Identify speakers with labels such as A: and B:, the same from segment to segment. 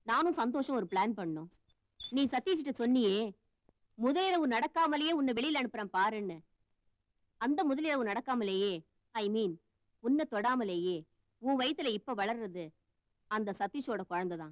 A: நானும் சந்தோஷம் ஒரு பிளான் பண்ணோம் நீ சதீஷ்கிட்ட சொன்னியே முதலிரவு நடக்காமலேயே உன்னை வெளியில அனுப்புறேன் பாருன்னு அந்த முதலிரவு நடக்காமலேயே ஐ மீன் உன்னை தொடாமலேயே உன் வயித்துல இப்ப வளர்றது அந்த சதீஷோட குழந்தைதான்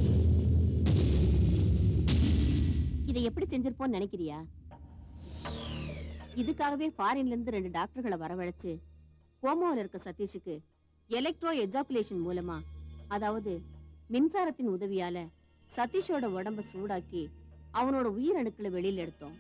A: இதை எப்படி செஞ்சிருப்போம்னு நினைக்கிறியா இதுக்காகவே ஃபாரின்ல இருந்து ரெண்டு டாக்டர்களை வரவழைச்சு கோமாவில் இருக்க சதீஷுக்கு எலக்ட்ரோ எஜாகுலேஷன் மூலமா அதாவது மின்சாரத்தின் உதவியால சதீஷோட உடம்ப சூடாக்கி அவனோட உயிரணுக்களை வெளியில எடுத்தோம்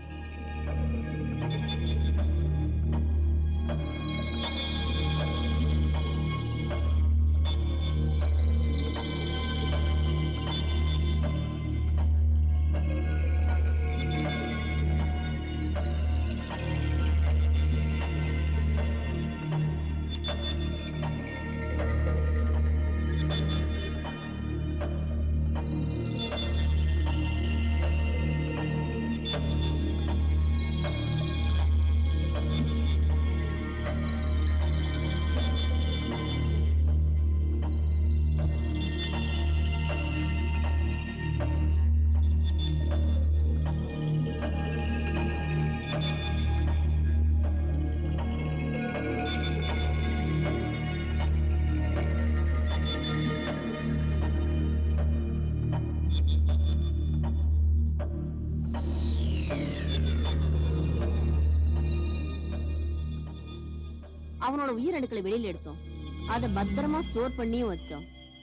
A: அவனோட உயிரணுக்களை வெளியில எடுத்தோம் அதை பத்திரமா ஸ்டோர் பண்ணியும் வச்சோம்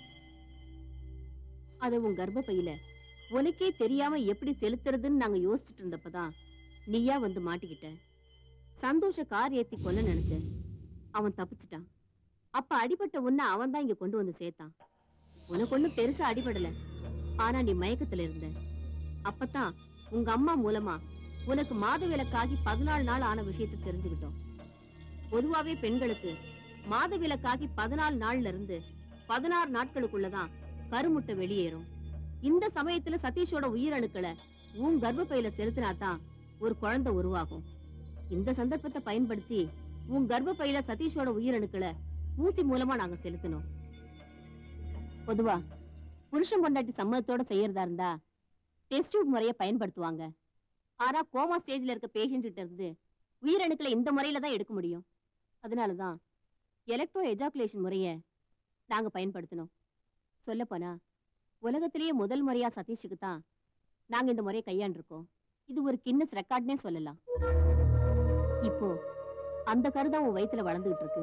A: அது உன் கர்ப்பப்பையில உனக்கே தெரியாம எப்படி செலுத்துறதுன்னு நாங்க யோசிச்சுட்டு இருந்தப்பதான் நீயா வந்து மாட்டிக்கிட்ட சந்தோஷ கார் ஏத்தி கொல்ல நினைச்ச அவன் தப்பிச்சிட்டான் அப்ப அடிபட்ட உன்னை அவன் தான் இங்க கொண்டு வந்து சேர்த்தான் உனக்கு ஒண்ணும் பெருசா அடிபடல ஆனா நீ மயக்கத்துல இருந்த அப்பதான் உங்க அம்மா மூலமா உனக்கு மாதவிலக்காகி பதினாலு நாள் ஆன விஷயத்தை தெரிஞ்சுக்கிட்டோம் பொதுவாவே பெண்களுக்கு மாதவிலக்காகி பதினாலு நாள்ல இருந்து பதினாறு நாட்களுக்குள்ளதான் கருமுட்டை வெளியேறும் இந்த சமயத்துல சதீஷோட உயிரணுக்களை உன் கர்ப்பப்பையில செலுத்தினாதான் ஒரு குழந்தை உருவாகும் இந்த சந்தர்ப்பத்தை பயன்படுத்தி உன் கர்ப்பப்பையில சதீஷோட உயிரணுக்களை ஊசி மூலமா நாங்க செலுத்தினோம் பொதுவா புருஷன் பொண்டாட்டி சம்மதத்தோட செய்யறதா இருந்தா டெஸ்ட் டியூப் முறைய பயன்படுத்துவாங்க ஆனா கோமா ஸ்டேஜ்ல இருக்க பேஷண்ட் கிட்ட இருந்து உயிரணுக்களை இந்த முறையில தான் எடுக்க முடியும் அதனாலதான் எலக்ட்ரோ எஜாகுலேஷன் முறைய நாங்க பயன்படுத்தினோம் சொல்லப்போனா உலகத்திலேயே முதல் முறையா சதீஷுக்கு தான் நாங்க இந்த முறையை கையாண்டிருக்கோம் இது ஒரு கின்னஸ் ரெக்கார்ட்னே சொல்லலாம் இப்போ அந்த கருதான் உன் வயித்துல வளர்ந்துகிட்டு இருக்கு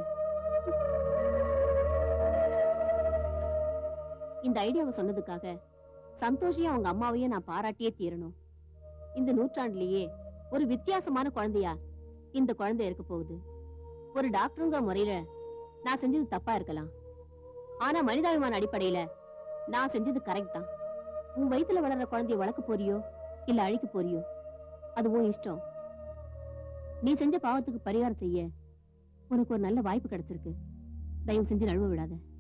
A: இந்த ஐடியாவை சொன்னதுக்காக சந்தோஷையும் அவங்க அம்மாவையும் நான் பாராட்டியே தீரணும் இந்த நூற்றாண்டுலயே ஒரு வித்தியாசமான குழந்தையா இந்த குழந்தை இருக்க போகுது ஒரு டாக்டருங்கிற முறையில நான் செஞ்சது தப்பா இருக்கலாம் ஆனா மனிதாபிமான அடிப்படையில நான் செஞ்சது கரெக்ட் தான் உன் வயித்துல வளர்ற குழந்தைய வளர்க்க போறியோ இல்ல அழிக்க போறியோ அது உன் இஷ்டம் நீ செஞ்ச பாவத்துக்கு பரிகாரம் செய்ய உனக்கு ஒரு நல்ல வாய்ப்பு கிடைச்சிருக்கு தயவு செஞ்சு நழுவ விடாத